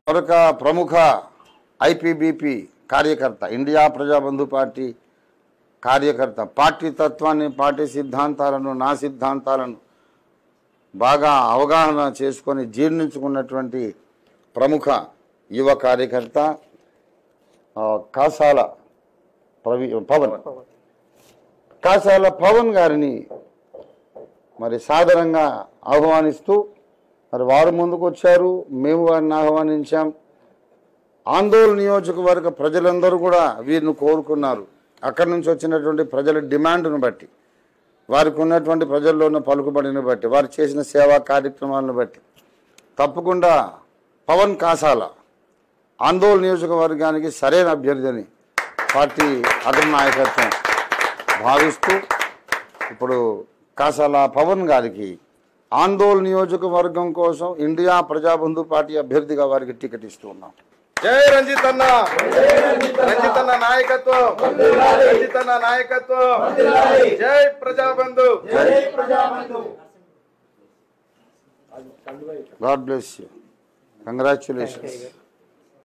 మరొక ప్రముఖ ఐపీబీపీ కార్యకర్త ఇండియా ప్రజాబంధు పార్టీ కార్యకర్త పార్టీ తత్వాన్ని పార్టీ సిద్ధాంతాలను నా సిద్ధాంతాలను బాగా అవగాహన చేసుకొని జీర్ణించుకున్నటువంటి ప్రముఖ యువ కార్యకర్త ఆ, కాసాల ప్రవీ పవన్ కాసాల పవన్ గారిని మరి సాదరంగా ఆహ్వానిస్తూ మరి వారు ముందుకు వచ్చారు మేము వారిని ఆహ్వానించాం ఆందోళన నియోజకవర్గ ప్రజలందరూ కూడా వీరిని కోరుకున్నారు అక్కడి నుంచి వచ్చినటువంటి ప్రజల డిమాండ్ను బట్టి వారికి ఉన్నటువంటి ప్రజల్లో ఉన్న పలుకుబడిని బట్టి వారు చేసిన సేవా కార్యక్రమాలను బట్టి తప్పకుండా పవన్ కాసాల ఆందోళన నియోజకవర్గానికి సరైన అభ్యర్థిని పార్టీ అగ్ర నాయకత్వం భావిస్తూ ఇప్పుడు కాసాల పవన్ గారికి ఆందోళన నియోజకవర్గం కోసం ఇండియా ప్రజాబంధు పార్టీ అభ్యర్థిగా వారికి టికెట్ ఇస్తూ ఉన్నాం జై రంజిత్ అన్న రంజిత్ అన్న నాయకత్వం రంజిత్ అన్న నాయకత్వం జై Prajabandhu God bless you congratulations